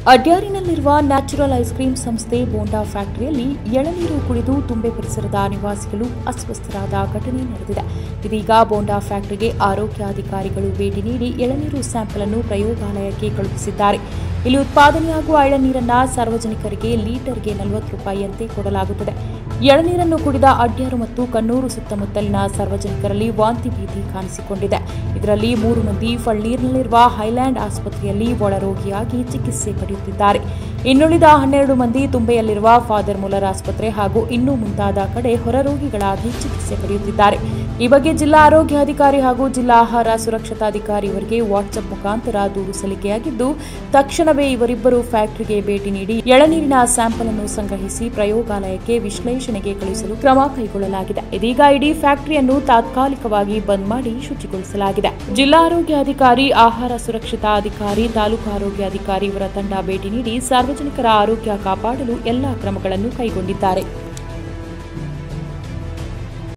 ಅಡ್ಯಾರಿನಲ್ಲಿರುವ natural ice cream ಸಂಸ್ಥೆ ಬೋಂಡಾ ಫ್ಯಾಕ್ಟರಿಯಲ್ಲಿ ಎಳನೀರು ಕುಡಿದು ತುಂಬೆ ಪರಿಸರದ ನಿವಾಸಿಗಳು ಅಸ್ವಸ್ಥರಾದ ಘಟನೆ ನಡೆದಿದೆ ಇದೀಗ ಬೋಂಡಾ ಫ್ಯಾಕ್ಟರಿಗೆ ಆರೋಗ್ಯಾಧಿಕಾರಿಗಳು ಭೇಟಿ ನೀಡಿ ಎಳನೀರು ಸ್ಯಾಂಪಲ್ ಅನ್ನು ಪ್ರಯೋಗಾಲಯಕ್ಕೆ ಕಳುಹಿಸಿದ್ದಾರೆ ಇಲ್ಲಿ ಉತ್ಪಾದನೆಯಾಗುವ ಎಳನೀರನ್ನ ಸಾರ್ವಜನಿಕರಿಗೆ ಲೀಟರ್ಗೆ ನಲವತ್ತು ರೂಪಾಯಿಯಂತೆ ಕೊಡಲಾಗುತ್ತದೆ ಎಳನೀರನ್ನು ಕುಡಿದ ಅಡ್ಯಾರು ಮತ್ತು ಕಣ್ಣೂರು ಸುತ್ತಮುತ್ತಲಿನ ಸಾರ್ವಜನಿಕರಲ್ಲಿ ವಾಂತಿ ಭೀತಿ ಕಾಣಿಸಿಕೊಂಡಿದೆ ಇದರಲ್ಲಿ ಮೂರು ಮಂದಿ ಫಳ್ಳೀರ್ನಲ್ಲಿರುವ ಹೈಲ್ಯಾಂಡ್ ಆಸ್ಪತ್ರೆಯಲ್ಲಿ ಒಳರೋಗಿಯಾಗಿ ಚಿಕಿತ್ಸೆ ಪಡೆಯುತ್ತಿದ್ದಾರೆ ಇನ್ನುಳಿದ ಹನ್ನೆರಡು ಮಂದಿ ತುಂಬೆಯಲ್ಲಿರುವ ಫಾದರ್ ಮುಲ್ಲರ್ ಆಸ್ಪತ್ರೆ ಹಾಗೂ ಇನ್ನೂ ಮುಂತಾದ ಕಡೆ ಹೊರರೋಗಿಗಳಾಗಿ ಚಿಕಿತ್ಸೆ ಪಡೆಯುತ್ತಿದ್ದಾರೆ ಈ ಬಗ್ಗೆ ಜಿಲ್ಲಾ ಆರೋಗ್ಯಾಧಿಕಾರಿ ಹಾಗೂ ಜಿಲ್ಲಾ ಆಹಾರ ಸುರಕ್ಷತಾಧಿಕಾರಿ ಇವರಿಗೆ ವಾಟ್ಸ್ಆಪ್ ಮುಖಾಂತರ ದೂರು ಸಲ್ಲಿಕೆಯಾಗಿದ್ದು ತಕ್ಷಣವೇ ಇವರಿಬ್ಬರು ಫ್ಯಾಕ್ಟರಿಗೆ ಭೇಟಿ ನೀಡಿ ಎಳನೀರಿನ ಸ್ಯಾಂಪಲ್ ಅನ್ನು ಸಂಗ್ರಹಿಸಿ ಪ್ರಯೋಗಾಲಯಕ್ಕೆ ವಿಶ್ಲೇಷಣೆಗೆ ಕಳುಹಿಸಲು ಕ್ರಮ ಕೈಗೊಳ್ಳಲಾಗಿದೆ ಇದೀಗ ಇಡೀ ಫ್ಯಾಕ್ಟರಿಯನ್ನು ತಾತ್ಕಾಲಿಕವಾಗಿ ಬಂದ್ ಮಾಡಿ ಶುಚಿಗೊಳಿಸಲಾಗಿದೆ ಜಿಲ್ಲಾ ಆರೋಗ್ಯಾಧಿಕಾರಿ ಆಹಾರ ಸುರಕ್ಷತಾ ಅಧಿಕಾರಿ ತಾಲೂಕು ಆರೋಗ್ಯಾಧಿಕಾರಿ ಇವರ ತಂಡ ಭೇಟಿ ನೀಡಿ ಸಾರ್ವಜನಿಕರ ಆರೋಗ್ಯ ಕಾಪಾಡಲು ಎಲ್ಲಾ ಕ್ರಮಗಳನ್ನು ಕೈಗೊಂಡಿದ್ದಾರೆ